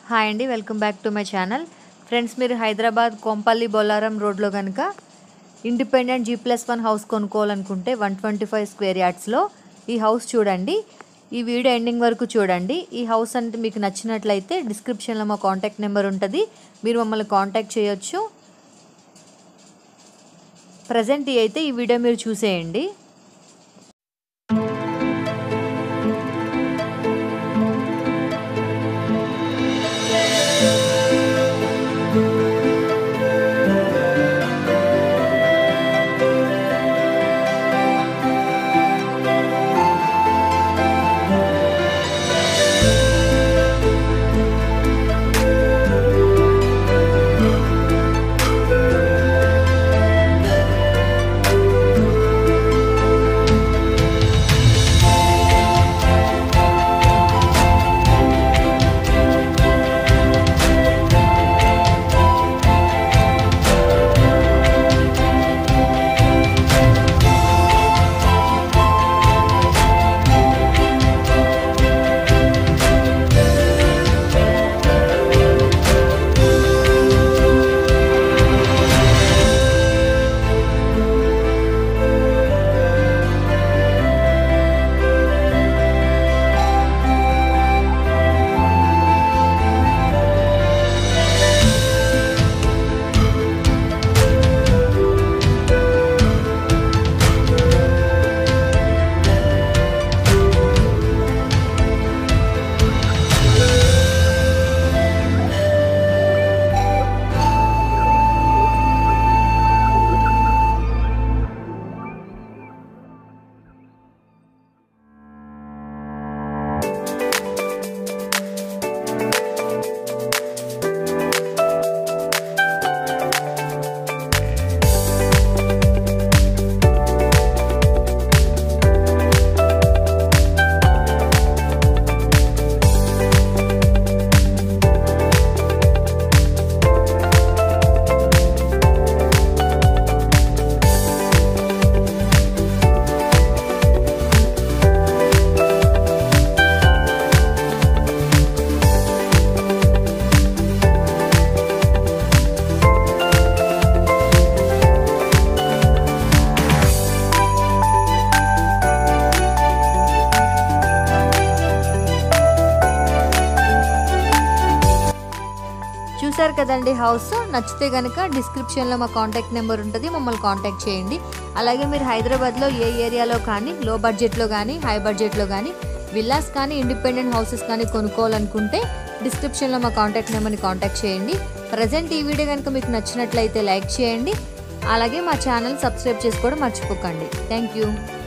hi అండి welcome back to my channel friends మీరు హైదరాబాద్ కొంపల్లి బొల్లారం రోడ్లో కనుక independent G plus one house కొనుక్కోవాలనుకుంటే వన్ ట్వంటీ ఫైవ్ స్క్వేర్ యార్డ్స్లో ఈ హౌస్ చూడండి ఈ వీడియో ఎండింగ్ వరకు చూడండి ఈ హౌస్ అంటే మీకు నచ్చినట్లయితే డిస్క్రిప్షన్లో మా కాంటాక్ట్ నెంబర్ ఉంటుంది మీరు మమ్మల్ని కాంటాక్ట్ చేయొచ్చు ప్రజెంట్ అయితే ఈ వీడియో మీరు చూసేయండి చూసారు కదండి హౌస్ నచ్చితే కనుక డిస్క్రిప్షన్లో మా కాంటాక్ట్ నెంబర్ ఉంటుంది మమ్మల్ని కాంటాక్ట్ చేయండి అలాగే మీరు హైదరాబాద్లో ఏ ఏరియాలో కానీ లో బడ్జెట్లో కానీ హై బడ్జెట్లో కానీ విల్లాస్ కానీ ఇండిపెండెంట్ హౌసెస్ కానీ కొనుక్కోవాలనుకుంటే డిస్క్రిప్షన్లో మా కాంటాక్ట్ నెంబర్ని కాంటాక్ట్ చేయండి ప్రజెంట్ ఈ వీడియో కనుక మీకు నచ్చినట్లయితే లైక్ చేయండి అలాగే మా ఛానల్ సబ్స్క్రైబ్ చేసుకోవడం మర్చిపోకండి థ్యాంక్ యూ